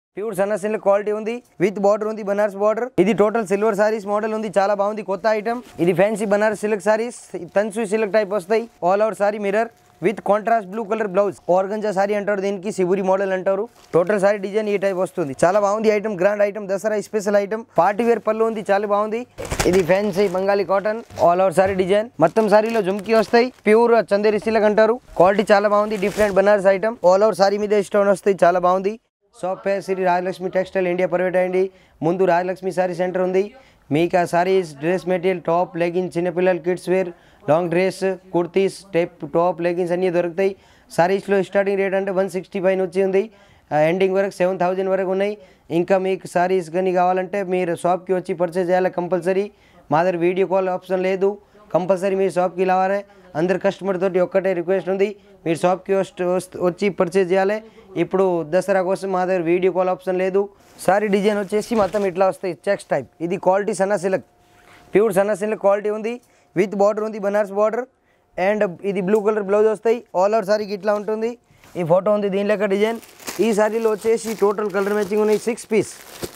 pure సన్న silk quality ఉంది with border ఉంది బనారస్ బార్డర్ ఇది టోటల్ సిల్వర్ సారీస్ మోడల్ ఉంది చాలా బాగుంది కొత్త ఐటమ్ ఇది ఫ్యాన్సీ బనారస్ సిల్క్ సారీస్ తన్సూ సిల్క్ టైప్ వస్తాయి all out sari mirror with contrast blue colour blouse organza sari అంటారు దీనికి శిబురి మోడల్ అంటారు టోటల్ సారీ డిజైన్ ఈ టైప్ వస్తుంది చాలా బాగుంది item grand item Dasara special item party wear పళ్ళు ఉంది చాలా బాగుంది ఇది fancy Bengali cotton all over sari design మొత్తం సారీలో జుమ్కి వస్తాయి ప్యూర్ చందేరి సిల్క్ అంటారు క్వాలిటీ చాలా బాగుంది different Banaras item all over sari మీద స్టోన్ వస్తాయి చాలా బాగుంది షాప్ పేరు Shri Rajalakshmi textile India private అయ్యండి ముందు రాజలక్ష్మి సారీ సెంటర్ ఉంది మీకు ఆ saris dress material top leggings చిన్నపిల్లల kids wear long dress kurtis type top leggings అన్నీ దొరుకుతాయి సారీస్లో స్టార్టింగ్ రేట్ అంటే వన్ సిక్స్టీ ఫైవ్ నుంచి ఉంది ఎండింగ్ వరకు సెవెన్ థౌజండ్ వరకు ఉన్నాయి ఇంకా మీకు సారీస్ కానీ కావాలంటే మీరు షాప్కి వచ్చి పర్చేజ్ చేయాలి కంపల్సరీ మా దగ్గర వీడియో కాల్ ఆప్షన్ లేదు కంపల్సరీ మీరు షాప్కి రావాలి అందరు కస్టమర్ తోటి ఒక్కటే రిక్వెస్ట్ ఉంది మీరు షాప్కి వస్ట్- వస్త్- వచ్చి పర్చేజ్ చేయాలి ఇప్పుడు దసరా కోసం మా దగ్గర వీడియో కాల్ ఆప్షన్ లేదు సారీ డిజైన్ వచ్చేసి మొత్తం ఇట్లా వస్తాయి చెక్స్ టైప్ ఇది క్వాలిటీ సన్న సిల్క్ ప్యూర్ సన్న సిల్క్ క్వాలిటీ ఉంది విత్ బార్డర్ ఉంది బనారస్ బార్డర్ అండ్ ఇది బ్లూ కలర్ బ్లౌజ్ వస్తాయి ఆల్ ఓవర్ సారీకి ఇట్లా ఉంటుంది ఈ ఫోటో ఉంది దీని లెక్క డిజైన్ ఈ సారీలో వచ్చేసి టోటల్ కలర్ మ్యాచింగ్ ఉన్నాయి six piece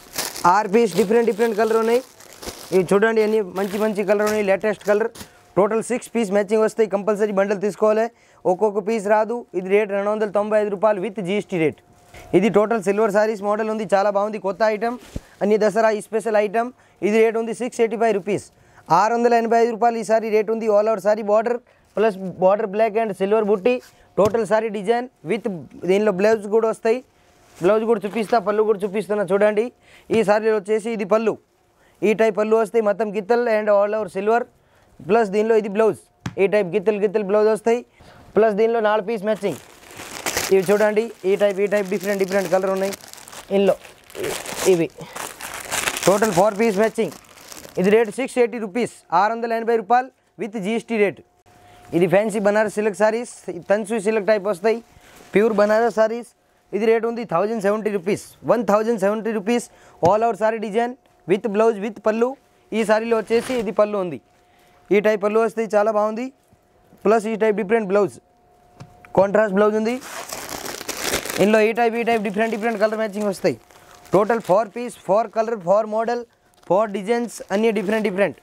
or piece different different colour ఉన్నాయి ఇవి చూడండి అన్ని మంచి మంచి కలర్ ఉన్నాయి latest colour total six piece matching వస్తాయి కంపల్సరీ బండల్ తీసుకోవాలి ఒక్కొక్క పీస్ రాదు ఇది రేట్ రెండు వందల తొంభై ఐదు రూపాయలు విత్ జీఎస్టీ రేట్ ఇది టోటల్ సిల్వర్ సారీస్ మోడల్ ఉంది చాలా బాగుంది కొత్త ఐటమ్ అన్ని దసరా ఈ స్పెషల్ ఐటమ్ ఇది రేట్ ఉంది సిక్స్ ఎయిటీ ఫైవ్ రూపీస్ ఆరు వందల ఎనభై ఐదు రూపాయలు ఈ సారీ రేట్ ఉంది all over sari border plus border black and silver బుట్టి టోటల్ సారీ డిజైన్ విత్ దీనిలో బ్లౌజ్ కూడా వస్తాయి బ్లౌజ్ కూడా చూపిస్తా పళ్ళు కూడా చూపిస్తున్నా చూడండి ఈ సారీలో వచ్చేసి ఇది పళ్ళు ఈ టైప్ పళ్ళు వస్తాయి మొత్తం గిత్తల్ and all over silver plus దీనిలో ఇది బ్లౌజ్ ఈ టైప్ గిత్తలు గిత్తలు బ్లౌజ్ వస్తాయి ప్లస్ దీనిలో నాలుగు పీస్ మ్యాచింగ్ ఇవి చూడండి ఈ టైప్ ఈ టైప్ డిఫరెంట్ డిఫరెంట్ కలర్ ఉన్నాయి ఇందులో ఇవి టోటల్ ఫోర్ పీస్ మ్యాచింగ్ ఇది రేట్ సిక్స్ ఎయిటీ రూపీస్ ఆరు వందల ఎనభై రూపాయలు విత్ జిఎస్టీ రేట్ ఇది ఫ్యాన్సీ బనారస్ సిల్క్ సారీస్ తన్సూ సిల్క్ టైప్ వస్తాయి ప్యూర్ బనారస్ సారీస్ ఇది రేట్ ఉంది thousand seventy rupees one thousand seventy rupees all out sari design with blouse with పళ్ళు ఈ సారీలో వచ్చేసి ఇది పళ్ళు ఉంది ఈ టైప్ పళ్ళు వస్తాయి చాలా బాగుంది ప్లస్ ఈ type different blouse contrast blouse ఉంది ఇందులో ఈ టైప్ ఈ type different different colour matching వస్తాయి total four piece four colour four model four designs అన్నీ డిఫరెంట్ డిఫరెంట్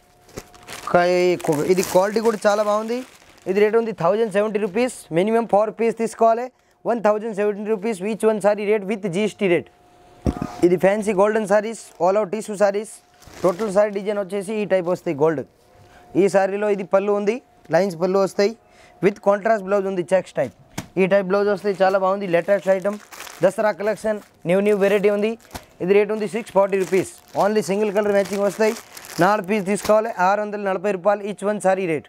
ఇది క్వాలిటీ కూడా చాలా బాగుంది ఇది రేట్ ఉంది thousand seventy rupees minimum four piece తీసుకోవాలి one thousand seventy rupees each one sari rate with GST rate ఇది fancy golden saris all out tissue saris total sari design వచ్చేసి ఈ టైప్ వస్తాయి గోల్డ్ ఈ సారీలో ఇది పళ్ళు ఉంది లైన్స్ పళ్ళు వస్తాయి విత్ కాంట్రాస్ట్ బ్లౌజ్ ఉంది చెక్స్ టైప్ ఈ టైప్ బ్లౌజ్ వస్తాయి చాలా బాగుంది latest item Dasara collection new new variety ఉంది ఇది రేట్ ఉంది six forty rupees only single colour matching వస్తాయి నాలుగు పీస్ తీసుకోవాలి ఆరు వందల నలభై రూపాయలు ఈచ్ వన్ సారీ రేట్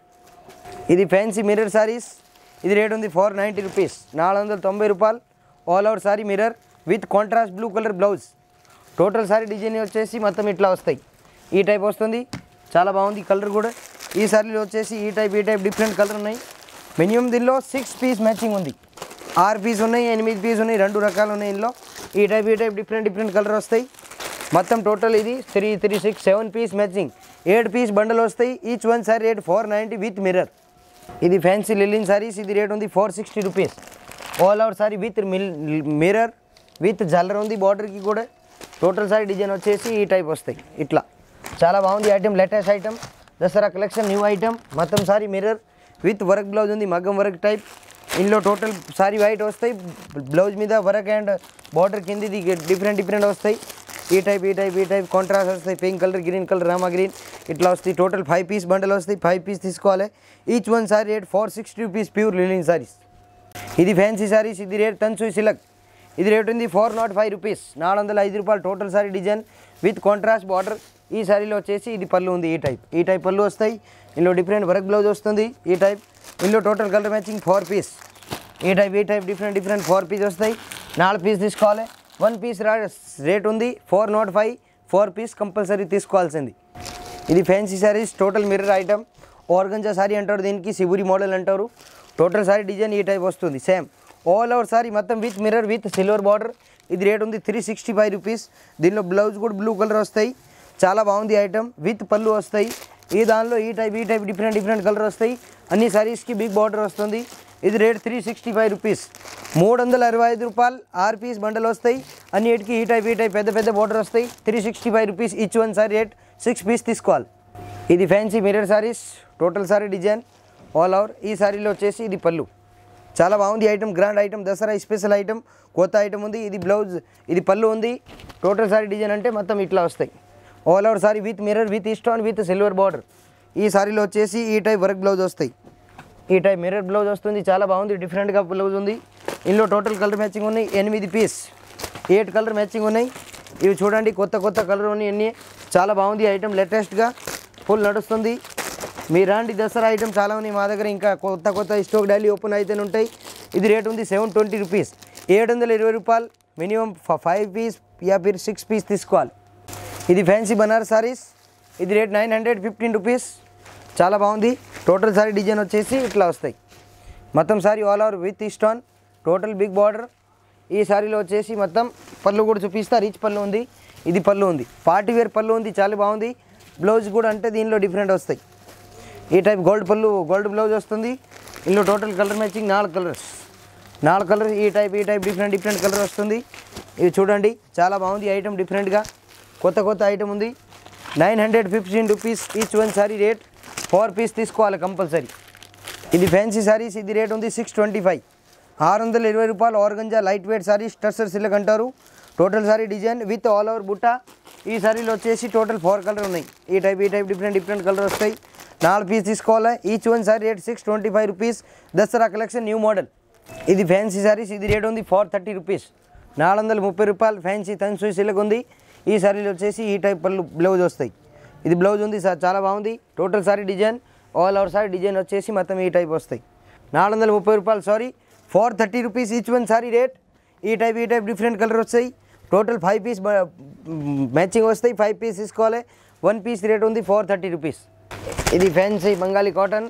ఇది ఫ్యాన్సీ మిర్రర్ సారీస్ ఇది రేట్ ఉంది ఫోర్ నైంటీ రూపీస్ నాలుగు వందల తొంభై రూపాయలు all out sari mirror with contrast blue colour blouse total sari design వచ్చేసి మొత్తం ఇట్లా వస్తాయి ఈ టైప్ వస్తుంది చాలా బాగుంది కలర్ కూడా ఈ సారీలో వచ్చేసి ఈ టైప్ ఈ టైప్ డిఫరెంట్ కలర్ ఉన్నాయి మినిమం దీనిలో సిక్స్ పీస్ మ్యాచింగ్ ఉంది ఆరు పీస్ ఉన్నాయి ఎనిమిది పీస్ ఉన్నాయి రెండు రకాలు ఉన్నాయి ఇందులో ఈ టైప్ ఈ టైప్ డిఫరెంట్ డిఫరెంట్ కలర్ వస్తాయి మొత్తం టోటల్ ఇది three three six seven piece matching ఏడు పీస్ బండల్ వస్తాయి each one sari rate four ninety with mirror ఇది ఫ్యాన్సీ లిలిన్ సారీస్ ఇది రేట్ ఉంది four sixty rupees all out sari with మిల్ మిర్రర్ విత్ జల్లర్ ఉంది బార్డర్కి కూడా టోటల్ సారీ డిజైన్ వచ్చేసి ఈ టైప్ వస్తాయి ఇట్లా చాలా బాగుంది item latest item Dasara collection new item మొత్తం sari mirror with work blouse ఉంది మగ్గం వర్క్ టైప్ ఇందులో టోటల్ సారీ వైట్ వస్తాయి బ్లౌజ్ మీద వర్క్ అండ్ బార్డర్ కిందిది డిఫరెంట్ డిఫరెంట్ వస్తాయి ఈ టైప్ ఈ టైప్ ఈ టైప్ కాంట్రాస్ట్ వస్తాయి పింక్ కలర్ గ్రీన్ కలర్ రామా గ్రీన్ ఇట్లా వస్తాయి టోటల్ ఫైవ్ పీస్ బండల్ వస్తాయి ఫైవ్ పీస్ తీసుకోవాలి each one sari rate four sixty rupees pure linen saris ఇది ఫ్యాన్సీ సారీస్ ఇది రేట్ తన్సూ సిలక్ ఇది రేట్ ఉంది ఫోర్ నాట్ ఫైవ్ రూపీస్ నాలుగు వందల ఐదు రూపాయలు total sari design with contrast border ఈ సారీలో వచ్చేసి ఇది పళ్ళు ఉంది ఈ టైప్ ఈ టైప్ పళ్ళు వస్తాయి ఇందులో డిఫరెంట్ వర్క్ బ్లౌజ్ వస్తుంది ఈ టైప్ ఇందులో total colour matching four piece ఈ టైప్ ఈ type different different four piece వస్తాయి నాలుగు పీస్ తీసుకోవాలి వన్ పీస్ రా రేట్ ఉంది four nought five four piece compulsory తీసుకోవాల్సింది ఇది fancy saris total mirror item organza sari అంటారు దీనికి శిబురి మోడల్ అంటారు టోటల్ సారీ డిజైన్ ఈ టైప్ వస్తుంది సేమ్ ఆల్ ఓవర్ సారీ మొత్తం with mirror with silver border ఇది రేట్ ఉంది త్రీ సిక్స్టీ ఫైవ్ రూపీస్ దీనిలో బ్లౌజ్ కూడా బ్లూ కలర్ వస్తాయి చాలా బాగుంది ఐటమ్ విత్ పళ్ళు వస్తాయి ఈ దానిలో ఈ టైప్ ఈ టైప్ డిఫరెంట్ డిఫరెంట్ కలర్ వస్తాయి అన్ని సారీస్కి బిగ్ బార్డర్ వస్తుంది ఇది rate three sixty five rupees మూడు వందల అరవై ఐదు రూపాయలు ఆరు పీస్ బండలు వస్తాయి అన్నిటికీ ఈ టైప్ ఈ టైప్ పెద్ద పెద్ద బార్డర్ వస్తాయి three sixty five rupees each one sari rate six piece తీసుకోవాలి ఇది fancy mirror saris total sari design all over ఈ సారీలో వచ్చేసి ఇది పళ్ళు చాలా బాగుంది item grand item Dasara special item కొత్త ఐటమ్ ఉంది ఇది బ్లౌజ్ ఇది పళ్ళు ఉంది టోటల్ సారీ డిజైన్ అంటే మొత్తం ఇట్లా వస్తాయి all over sari with mirror with stone with silver border ఈ సారీలో వచ్చేసి ఈ టైప్ వర్క్ బ్లౌజ్ వస్తాయి ఈ టైప్ మిర్రర్ బ్లౌజ్ వస్తుంది చాలా బాగుంది డిఫరెంట్గా బ్లౌజ్ ఉంది ఇందులో టోటల్ కలర్ మ్యాచింగ్ ఉన్నాయి ఎనిమిది పీస్ ఎయిట్ కలర్ మ్యాచింగ్ ఉన్నాయి ఇవి చూడండి కొత్త కొత్త కలర్ ఉన్నాయి అన్నీ చాలా బాగుంది ఐటమ్ లేటెస్ట్గా ఫుల్ నడుస్తుంది మీ రాండి దసరా ఐటమ్ చాలా ఉన్నాయి మా దగ్గర ఇంకా కొత్త కొత్త స్టాక్ డైలీ ఓపెన్ అయితేనే ఉంటాయి ఇది రేట్ ఉంది సెవెన్ ట్వంటీ రూపీస్ ఏడు వందల ఇరవై రూపాయలు మినిమం ఫైవ్ పీస్ యా ఫిర్ సిక్స్ పీస్ తీసుకోవాలి ఇది ఫ్యాన్సీ బనారస్ సారీస్ ఇది rate nine hundred fifteen rupees చాలా బాగుంది టోటల్ సారీ డిజైన్ వచ్చేసి ఇట్లా వస్తాయి మొత్తం sari all over with stone total big border ఈ సారీలో వచ్చేసి మొత్తం పళ్ళు కూడా చూపిస్తా రిచ్ పళ్ళు ఉంది ఇది పళ్ళు ఉంది పార్టీ వేర్ పళ్ళు ఉంది చాలా బాగుంది బ్లౌజ్ కూడా అంటే దీనిలో డిఫరెంట్ వస్తాయి ఈ టైప్ గోల్డ్ పళ్ళు గోల్డ్ బ్లౌజ్ వస్తుంది ఇందులో టోటల్ కలర్ మ్యాచింగ్ నాలుగు కలర్స్ నాలుగు కలర్స్ ఈ టైప్ ఈ టైప్ డిఫరెంట్ డిఫరెంట్ కలర్ వస్తుంది ఇది చూడండి చాలా బాగుంది ఐటమ్ డిఫరెంట్గా కొత్త కొత్త ఐటమ్ ఉంది nine hundred fifteen rupees each one sari rate four piece తీసుకోవాలి కంపల్సరీ ఇది ఫ్యాన్సీ సారీస్ ఇది రేట్ ఉంది సిక్స్ ట్వంటీ ఫైవ్ ఆరు వందల ఇరవై రూపాయలు ఆర్గంజా లైట్ వెయిట్ సారీస్ టర్సర్ సిల్క్ అంటారు total sari design with all over బుట్ట ఈ సారీలో వచ్చేసి టోటల్ ఫోర్ కలర్ ఉన్నాయి ఈ టైప్ ఈ టైప్ డిఫరెంట్ డిఫరెంట్ కలర్ వస్తాయి నాలుగు పీస్ తీసుకోవాలి each one sari rate six twenty five rupees Dasara collection new model ఇది ఫ్యాన్సీ సారీస్ ఇది రేట్ ఉంది ఫోర్ థర్టీ రూపీస్ నాలుగు వందల ముప్పై రూపాయలు ఫ్యాన్సీ తన్సూ సిల్క్ ఉంది ఈ సారీలో వచ్చేసి ఈ టైప్ పళ్ళు బ్లౌజ్ వస్తాయి ఇది బ్లౌజ్ ఉంది సార్ చాలా బాగుంది total sari design all over sari design వచ్చేసి మొత్తం ఈ టైప్ వస్తాయి నాలుగు వందల ముప్పై రూపాయలు sari four thirty rupees each one sari rate ఈ టైప్ ఈ టైప్ డిఫరెంట్ కలర్ వస్తాయి టోటల్ ఫైవ్ పీస్ మ్యాచింగ్ వస్తాయి ఫైవ్ పీస్ తీసుకోవాలి వన్ పీస్ రేట్ ఉంది ఫోర్ థర్టీ రూపీస్ ఇది fancy Bengali cotton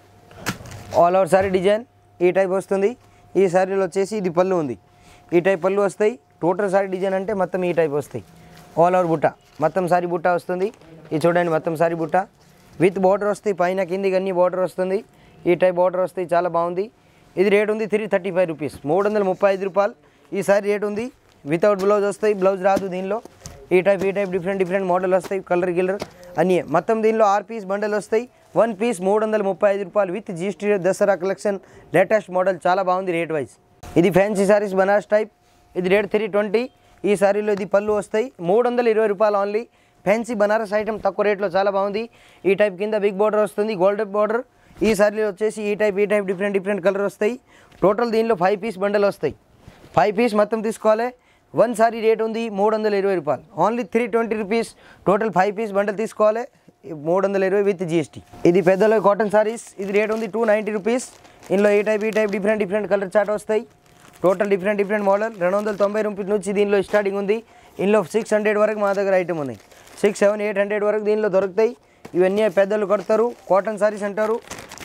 all over sari design ఈ టైప్ వస్తుంది ఈ సారీలో వచ్చేసి ఇది పళ్ళు ఉంది ఈ టైప్ పళ్ళు వస్తాయి టోటల్ సారీ డిజైన్ అంటే మొత్తం ఈ టైప్ వస్తాయి ఆల్ ఓవర్ బుట్ట మొత్తం సారీ బుట్ట వస్తుంది ఇది చూడండి మొత్తం సారీ బుట్ట విత్ బార్డర్ వస్తాయి పైన కిందికి అన్ని బార్డర్ వస్తుంది ఈ టైప్ బార్డర్ వస్తాయి చాలా బాగుంది ఇది రేట్ ఉంది త్రీ థర్టీ ఫైవ్ రూపీస్ మూడు వందల ముప్పై ఐదు రూపాయలు ఈ సారీ రేట్ ఉంది వితౌట్ బ్లౌజ్ వస్తాయి బ్లౌజ్ రాదు దీనిలో ఈ టైప్ ఈ టైప్ డిఫరెంట్ డిఫరెంట్ మోడల్ వస్తాయి కలర్ గిల్లర్ అన్నీ మొత్తం దీనిలో ఆరు పీస్ బండల్ వస్తాయి వన్ పీస్ మూడు వందల ముప్పై ఐదు రూపాయలు with GST Dasara collection latest model చాలా బాగుంది రేట్ వైజ్ ఇది ఫ్యాన్సీ సారీస్ బనారస్ టైప్ ఇది రేట్ త్రీ ట్వంటీ ఈ సారీలో ఇది పళ్ళు వస్తాయి మూడు వందల ఇరవై రూపాయలు ఓన్లీ ఫ్యాన్సీ బనారస్ ఐటమ్ తక్కువ రేట్లో చాలా బాగుంది ఈ టైప్ కింద బిగ్ బార్డర్ వస్తుంది గోల్డ్ బార్డర్ ఈ సారీలో వచ్చేసి ఈ టైప్ ఈ టైప్ డిఫరెంట్ డిఫరెంట్ కలర్ వస్తాయి టోటల్ దీనిలో ఫైవ్ పీస్ బండల్ వస్తాయి ఫైవ్ పీస్ మొత్తం తీసుకోవాలి వన్ సారీ రేట్ ఉంది మూడు వందల ఇరవై రూపాయలు only three twenty rupees total five piece bundle తీసుకోవాలి మూడు వందల ఇరవై విత్ జిఎస్టీ ఇది పెద్దలో కాటన్ సారీస్ ఇది రేట్ ఉంది టూ నైంటీ రూపీస్ ఇందులో ఈ టైప్ ఈ type different different colour chart వస్తాయి టోటల్ డిఫరెంట్ డిఫరెంట్ మోడల్ రెండు వందల తొంభై రూపాయల నుంచి దీనిలో స్టార్టింగ్ ఉంది ఇందులో సిక్స్ హండ్రెడ్ వరకు మా దగ్గర ఐటమ్ ఉన్నాయి సిక్స్ సెవెన్ ఎయిట్ హండ్రెడ్ వరకు దీనిలో దొరుకుతాయి ఇవన్నీ పెద్దలు కడతారు కాటన్ సారీస్ అంటారు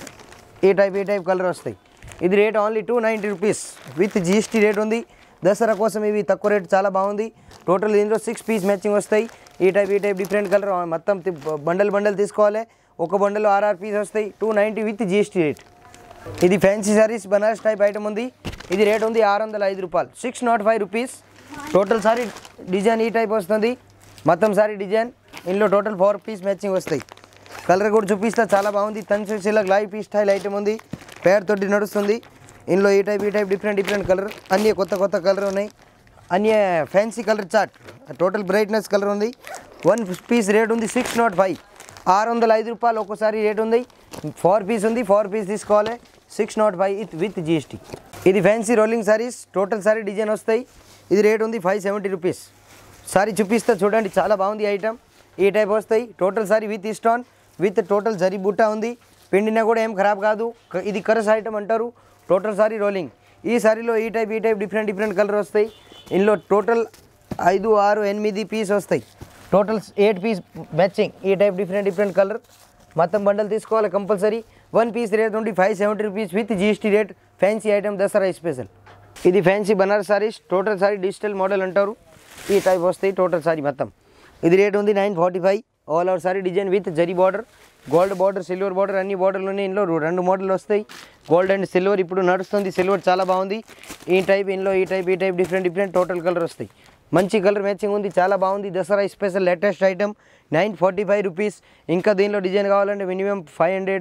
ఈ టైప్ ఈ టైప్ కలర్ వస్తాయి ఇది rate only two ninety rupees with GST rate ఉంది దసరా కోసం ఇవి తక్కువ రేట్ చాలా బాగుంది టోటల్ దీంట్లో సిక్స్ పీస్ మ్యాచింగ్ వస్తాయి ఈ టైప్ ఈ టైప్ డిఫరెంట్ కలర్ మొత్తం తి- బండల్ బండల్ తీసుకోవాలి ఒక బండల్ ఆర్ఆర్ పీస్ వస్తాయి two ninety with GST rate ఇది fancy saris Banaras type item ఉంది ఇది రేట్ ఉంది ఆరు వందల ఐదు రూపాయలు six nought five rupees total sari design ఈ టైప్ వస్తుంది మొత్తం సారీ డిజైన్ ఇందులో టోటల్ ఫోర్ పీస్ మ్యాచింగ్ వస్తాయి కలర్ కూడా చూపిస్తా చాలా బాగుంది తన్సు సిలక్ లైవ్ పీస్ స్టైల్ ఐటమ్ ఉంది పేర్ తోటి నడుస్తుంది ఇందులో ఈ టైప్ ఈ టైప్ డిఫరెంట్ డిఫరెంట్ కలర్ అన్నీ కొత్త కొత్త కలర్ ఉన్నాయి అన్నీ fancy colour chart total brightness colour ఉంది వన్ పీస్ రేట్ ఉంది సిక్స్ నాట్ ఫైవ్ ఆరు వందల ఐదు రూపాయలు ఒక్కోసారి రేట్ ఉంది ఫోర్ పీస్ ఉంది ఫోర్ పీస్ తీసుకోవాలి six nought five with with GST ఇది fancy rolling saris total sari design వస్తాయి ఇది రేట్ ఉంది ఫైవ్ సెవెంటీ రూపీస్ సారీ చూపిస్తా చూడండి చాలా బాగుంది ఐటమ్ ఈ టైప్ వస్తాయి total sari with stone with total zari బుట్ట ఉంది పిండినా కూడా ఏం ఖరాబ్ కాదు క- ఇది కరస్ ఐటమ్ అంటారు టోటల్ సారీ రోలింగ్ ఈ సారీలో ఈ టైప్ ఈ టైప్ డిఫరెంట్ డిఫరెంట్ కలర్ వస్తాయి ఇందులో టోటల్ ఐదు ఆరు ఎనిమిది పీస్ వస్తాయి టోటల్ ఎయిట్ పీస్ మ్యాచింగ్ ఈ టైప్ డిఫరెంట్ డిఫరెంట్ కలర్ మొత్తం బండల్ తీసుకోవాలి కంపల్సరీ వన్ పీస్ రేట్ నుండి five seventy rupees with GST rate fancy item Dasara special ఇది fancy Banaras saris total sari digital model అంటారు ఈ టైప్ వస్తాయి టోటల్ సారీ మొత్తం ఇది రేట్ ఉంది nine forty five all over sari design with zari border gold border silver border అన్ని బార్డర్లు ఉన్నాయి ఇందులో రెండు మోడల్ వస్తాయి గోల్డ్ అండ్ సిల్వర్ ఇప్పుడు నడుస్తుంది సిల్వర్ చాలా బాగుంది ఈ టైప్ ఇందులో ఈ టైప్ ఈ type different different total colour వస్తాయి మంచి కలర్ మ్యాచింగ్ ఉంది చాలా బాగుంది Dasara special latest item nine forty five rupees ఇంకా దీనిలో డిజైన్ కావాలంటే మినిమం ఫైవ్ హండ్రెడ్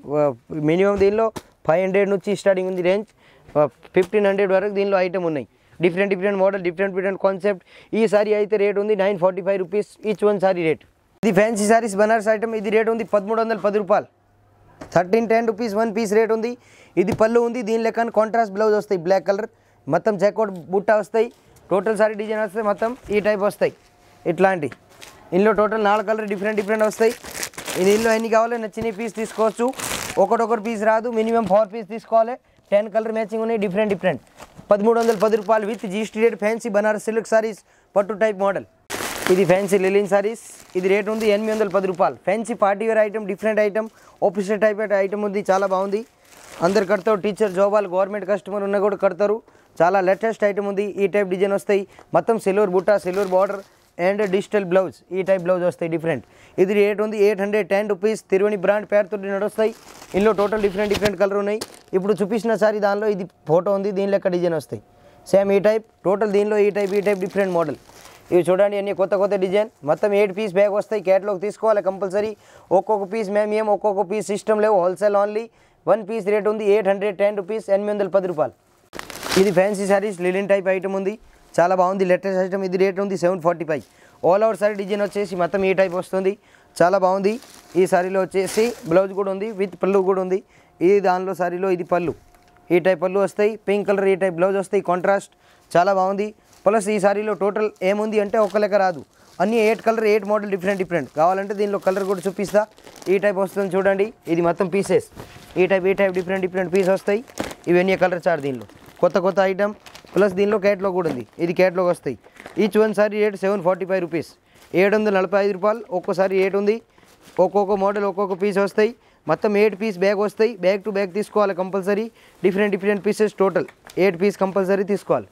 మినిమం దీనిలో ఫైవ్ హండ్రెడ్ నుంచి స్టార్టింగ్ ఉంది రేంజ్ ఫిఫ్టీన్ హండ్రెడ్ వరకు దీనిలో ఐటమ్ ఉన్నాయి different different model different different concept ఈ సారీ అయితే రేట్ ఉంది nine forty five rupees each one sari rate ఇది ఫ్యాన్సీ సారీస్ బనారస్ ఐటమ్ ఇది రేట్ ఉంది పదమూడు వందల పది రూపాయలు thirteen ten rupees one piece rate ఉంది ఇది పళ్ళు ఉంది దీని లెక్కన కాంట్రాస్ట్ బ్లౌజ్ వస్తాయి బ్లాక్ కలర్ మొత్తం చెక్అవుట్ బుట్ట వస్తాయి టోటల్ సారీ డిజైన్ వస్తాయి మొత్తం ఈ టైప్ వస్తాయి ఇట్లాంటి ఇందులో టోటల్ నాలుగు కలర్ డిఫరెంట్ డిఫరెంట్ వస్తాయి ఇది ఇందులో ఎన్ని కావాలో నచ్చిన పీస్ తీసుకోవచ్చు ఒకటొకటి పీస్ రాదు మినిమం ఫోర్ పీస్ తీసుకోవాలి టెన్ కలర్ మ్యాచింగ్ ఉన్నాయి డిఫరెంట్ డిఫరెంట్ పదమూడు వందల పది రూపాయలు with GST rate fancy Banaras silk saris పట్టు టైప్ మోడల్ ఇది ఫ్యాన్సీ లిలిన్ సారీస్ ఇది రేట్ ఉంది ఎనిమిది వందల పది రూపాయలు fancy party wear item different item officer type item ఉంది చాలా బాగుంది అందరు కడతారు టీచర్ జాబ్ వాళ్ళు గవర్నమెంట్ కస్టమర్ ఉన్నా కూడా కడతారు చాలా లేటెస్ట్ ఐటమ్ ఉంది ఈ టైప్ డిజైన్ వస్తాయి మొత్తం సిల్వర్ బుట్ట silver border and digital blouse ఈ టైప్ బ్లౌజ్ వస్తాయి డిఫరెంట్ ఇది రేట్ ఉంది eight hundred ten rupees Tiruvani brand పేరుతో నడుస్తాయి ఇందులో టోటల్ డిఫరెంట్ డిఫరెంట్ కలర్ ఉన్నాయి ఇప్పుడు చూపించిన సారీ దానిలో ఇది ఫోటో ఉంది దీని లెక్క డిజైన్ వస్తాయి సేమ్ ఈ టైప్ టోటల్ దీనిలో ఈ టైప్ ఈ టైప్ డిఫరెంట్ మోడల్ ఇవి చూడండి అన్ని కొత్త కొత్త డిజైన్ మొత్తం ఎయిట్ పీస్ బ్యాగ్ వస్తాయి క్యాటలాగ్ తీసుకోవాలి కంపల్సరీ ఒక్కొక్క పీస్ మేము ఏం ఒక్కొక్క పీస్ సిస్టమ్ లేవు wholesale only one piece rate ఉంది ఎయిట్ హండ్రెడ్ టెన్ రూపీస్ ఎనిమిది వందల పది రూపాయలు ఇది fancy saris linen type item ఉంది చాలా బాగుంది లేటెస్ట్ ఐటమ్ ఇది రేట్ ఉంది seven forty five all over sari design వచ్చేసి మొత్తం ఈ టైప్ వస్తుంది చాలా బాగుంది ఈ సారీలో వచ్చేసి బ్లౌజ్ కూడా ఉంది విత్ పళ్ళు కూడా ఉంది ఈ దానిలో సారీలో ఇది పళ్ళు ఈ టైప్ పళ్ళు వస్తాయి పింక్ కలర్ ఈ టైప్ బ్లౌజ్ వస్తాయి కాంట్రాస్ట్ చాలా బాగుంది ప్లస్ ఈ సారీలో టోటల్ ఏముంది అంటే ఒక లెక్క రాదు అన్ని eight colour eight model different different కావాలంటే దీనిలో కలర్ కూడా చూపిస్తా ఈ టైప్ వస్తుంది చూడండి ఇది మొత్తం పీసెస్ ఈ టైప్ ఈ టైప్ డిఫరెంట్ డిఫరెంట్ పీస్ వస్తాయి ఇవన్నీ కలర్ చార్ దీనిలో కొత్త కొత్త ఐటమ్ ప్లస్ దీనిలో క్యాట్లాగ్ కూడా ఉంది ఇది క్యాట్లాగ్ వస్తాయి each one sari rate seven forty five rupees ఏడు వందల నలభై ఐదు రూపాయలు ఒక్కోసారి ఎయిట్ ఉంది ఒక్కొక్క మోడల్ ఒక్కొక్క పీస్ వస్తాయి మొత్తం ఎయిట్ పీస్ బ్యాగ్ వస్తాయి బ్యాగ్ టు బ్యాగ్ తీసుకోవాలి compulsory different different pieces total eight piece compulsory తీసుకోవాలి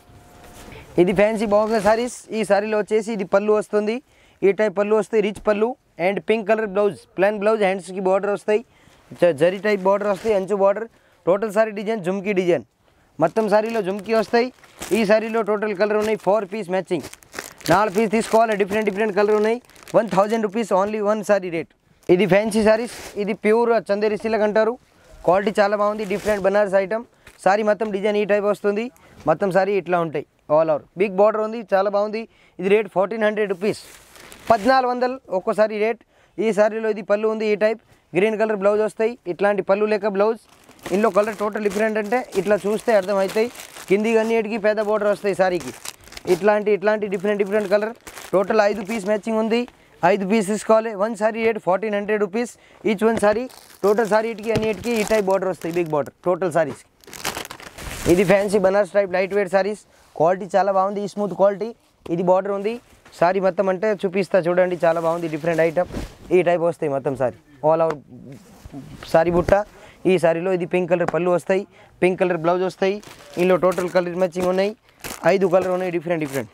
ఇది ఫ్యాన్సీ బాగుంది సారీస్ ఈ సారీలో వచ్చేసి ఇది పళ్ళు వస్తుంది ఈ టైప్ పళ్ళు వస్తాయి రిచ్ పళ్ళు and pink colour blouse plain blouse హ్యాండ్స్కి బార్డర్ వస్తాయి జ- జరీ టైప్ బార్డర్ వస్తాయి అంచు బార్డర్ టోటల్ సారీ డిజైన్ జుమ్కీ డిజైన్ మొత్తం సారీలో జుమ్కీ వస్తాయి ఈ సారీలో టోటల్ కలర్ ఉన్నాయి ఫోర్ పీస్ మ్యాచింగ్ నాలుగు పీస్ తీసుకోవాలి డిఫరెంట్ డిఫరెంట్ కలర్ ఉన్నాయి one thousand rupees only one sari rate ఇది ఫ్యాన్సీ సారీస్ ఇది ప్యూర్ చందేరి సిల్క్ అంటారు క్వాలిటీ చాలా బాగుంది డిఫరెంట్ బనారస్ ఐటమ్ సారీ మొత్తం డిజైన్ ఈ టైప్ వస్తుంది మొత్తం సారీ ఇట్లా ఉంటాయి ఆల్ ఓవర్ బిగ్ బార్డర్ ఉంది చాలా బాగుంది ఇది రేట్ ఫోర్టీన్ హండ్రెడ్ రూపీస్ పద్నాలుగు వందలు ఒక్కోసారి రేట్ ఈ సారీలో ఇది పళ్ళు ఉంది ఈ టైప్ గ్రీన్ కలర్ బ్లౌజ్ వస్తాయి ఇట్లాంటి పళ్ళు లెక్క బ్లౌజ్ ఇందులో కలర్ టోటల్ డిఫరెంట్ అంటే ఇట్లా చూస్తే అర్థమవుతాయి కింది అన్నిటికీ పెద్ద బార్డర్ వస్తాయి సారీకి ఇట్లాంటి ఇట్లాంటి డిఫరెంట్ డిఫరెంట్ కలర్ టోటల్ ఐదు పీస్ మ్యాచింగ్ ఉంది ఐదు పీస్ తీసుకోవాలి one sari rate fourteen hundred rupees each one sari total సారీకి అన్నిటికీ ఈ టైప్ బార్డర్ వస్తాయి బిగ్ బార్డర్ టోటల్ సారీస్ ఇది fancy Banaras type light weight saris quality చాలా బాగుంది ఈ స్మూత్ క్వాలిటీ ఇది బార్డర్ ఉంది సారీ మొత్తం అంటే చూపిస్తా చూడండి చాలా బాగుంది డిఫరెంట్ ఐటమ్ ఈ టైప్ వస్తాయి మొత్తం సారీ ఆల్ ఓవర్ సారీ బుట్ట ఈ సారీలో ఇది పింక్ కలర్ పళ్ళు వస్తాయి పింక్ కలర్ బ్లౌజ్ వస్తాయి ఇందులో టోటల్ కలర్ మ్యాచింగ్ ఉన్నాయి ఐదు కలర్ ఉన్నాయి డిఫరెంట్ డిఫరెంట్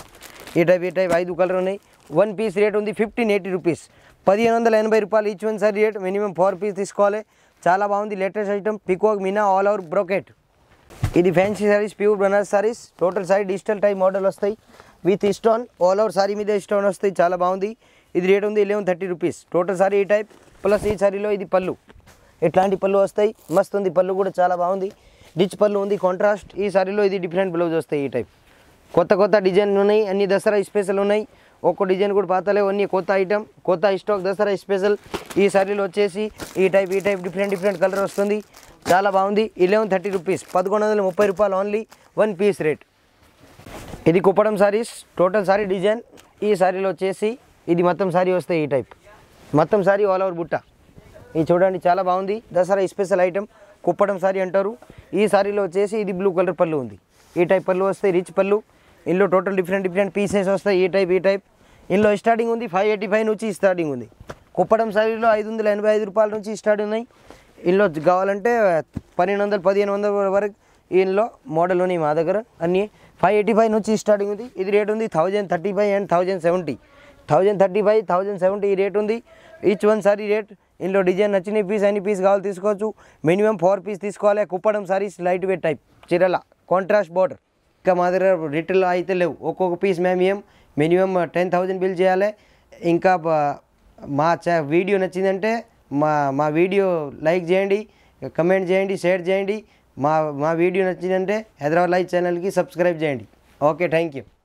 ఈ టైప్ ఈ టైప్ ఐదు కలర్ ఉన్నాయి వన్ పీస్ రేట్ ఉంది ఫిఫ్టీన్ ఎయిటీ రూపీస్ పదిహేను వందల ఎనభై రూపాయలు each one sari rate minimum four piece తీసుకోవాలి చాలా బాగుంది latest item peacock meena all over brocade ఇది fancy saris pure Banaras saris total sari digital type model వస్తాయి with stone all over sari మీద స్టోన్ వస్తాయి చాలా బాగుంది ఇది రేట్ ఉంది eleven thirty rupees total sorry ఈ టైప్ ప్లస్ ఈ సారీలో ఇది పళ్ళు ఇట్లాంటి పళ్ళు వస్తాయి మస్తు ఉంది పళ్ళు కూడా చాలా బాగుంది రిచ్ పళ్ళు ఉంది కాంట్రాస్ట్ ఈ సారీలో ఇది డిఫరెంట్ బ్లౌజ్ వస్తాయి ఈ టైప్ కొత్త కొత్త డిజైన్ ఉన్నాయి అన్ని దసరా స్పెషల్ ఉన్నాయి ఒక్కో డిజైన్ కూడా పాతలేవు అన్ని కొత్త ఐటమ్ కొత్త స్టాక్ దసరా స్పెషల్ ఈ సారీలో వచ్చేసి ఈ టైప్ ఈ టైప్ డిఫరెంట్ డిఫరెంట్ కలర్ వస్తుంది చాలా బాగుంది ఎలెవెన్ థర్టీ రూపీస్ పదకొండు వందల ముప్పై రూపాయలు ఓన్లీ వన్ పీస్ రేట్ ఇది కుప్పడం సారీస్ టోటల్ సారీ డిజైన్ ఈ సారీలో వచ్చేసి ఇది మొత్తం సారీ వస్తాయి ఈ టైప్ మొత్తం సారీ ఆల్ ఓవర్ బుట్ట ఇది చూడండి చాలా బాగుంది దసరా స్పెషల్ ఐటమ్ కుప్పడం సారీ అంటారు ఈ సారీలో వచ్చేసి ఇది బ్లూ కలర్ పళ్ళు ఉంది ఈ టైప్ పళ్ళు వస్తాయి రిచ్ పళ్ళు ఇందులో టోటల్ డిఫరెంట్ డిఫరెంట్ పీసెస్ వస్తాయి ఈ టైప్ ఈ టైప్ ఇందులో స్టార్టింగ్ ఉంది ఫైవ్ ఎయిటీ ఫైవ్ నుంచి స్టార్టింగ్ ఉంది కుప్పడం సారీలో ఐదు వందల ఎనభై ఐదు రూపాయల నుంచి స్టార్ట్ ఉన్నాయి ఇందులో కావాలంటే పన్నెండు వందలు పదిహేను వందల వరకు ఇందులో మోడల్ ఉన్నాయి మా దగ్గర అన్నీ ఫైవ్ ఎయిటీ ఫైవ్ నుంచి స్టార్టింగ్ ఉంది ఇది రేట్ ఉంది thousand thirty five and thousand seventy thousand thirty five thousand seventy ఈ రేట్ ఉంది ఈచ్ వన్ సారీ రేట్ ఇందులో డిజైన్ నచ్చిన పీస్ ఎన్ని పీస్ కావాలి తీసుకోవచ్చు మినిమం ఫోర్ పీస్ తీసుకోవాలి Kuppadam saris light weight type చీరల కాంట్రాస్ట్ బార్డర్ ఇంకా మా దగ్గర రిటైల్ అయితే లేవు ఒక్కొక్క పీస్ మేము ఏం మినిమం టెన్ థౌజండ్ బిల్ చేయాలి ఇంకా బ- మా చ వీడియో నచ్చిందంటే మా మా వీడియో లైక్ చేయండి కమెంట్ చేయండి షేర్ చేయండి మా మా వీడియో నచ్చిందంటే హైదరాబాద్ లైవ్ ఛానల్కి సబ్స్క్రైబ్ చేయండి ఓకే థ్యాంక్ యూ